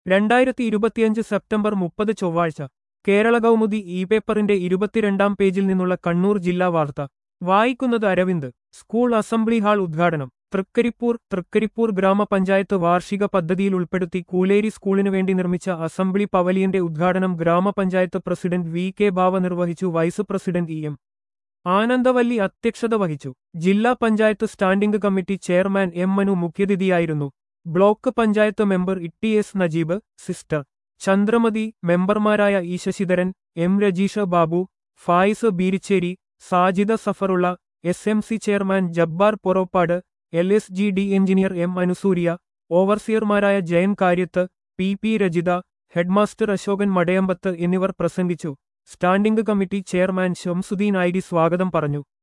രണ്ടായിരത്തി ഇരുപത്തിയഞ്ച് സെപ്റ്റംബർ മുപ്പത് ചൊവ്വാഴ്ച കേരള കൗമുദി ഇ പേപ്പറിന്റെ ഇരുപത്തിരണ്ടാം പേജിൽ നിന്നുള്ള കണ്ണൂർ ജില്ലാ വാർത്ത വായിക്കുന്നത് അരവിന്ദ് സ്കൂൾ അസംബ്ലി ഹാൾ ഉദ്ഘാടനം തൃക്കരിപ്പൂർ തൃക്കരിപ്പൂർ ഗ്രാമപഞ്ചായത്ത് വാർഷിക പദ്ധതിയിൽ ഉൾപ്പെടുത്തി കൂലേരി സ്കൂളിനു വേണ്ടി നിർമ്മിച്ച അസംബ്ലി പവലിയന്റെ ഉദ്ഘാടനം ഗ്രാമപഞ്ചായത്ത് പ്രസിഡന്റ് വി കെ ബാവ നിർവഹിച്ചു vice president E M Anandavalli അധ്യക്ഷത വഹിച്ചു ജില്ലാ panchayat standing committee chairman M Manu മുഖ്യതിഥിയായിരുന്നു block panchayat member Itty S Najeeb sister Chandramathi മെമ്പർമാരായ E Sasidharan M Rajeesha Babu Fayis Beericheri Sajida Safarulla S M C chairman Jabbar Poroppad L S G D engineer M Anusurya ഓവർസിയർമാരായ Jayan Karyath P P Rajitha headmaster Asokan Madayambath എന്നിവർ പ്രസംഗിച്ചു standing committee chairman Shamsudheen I D സ്വാഗതം പറഞ്ഞു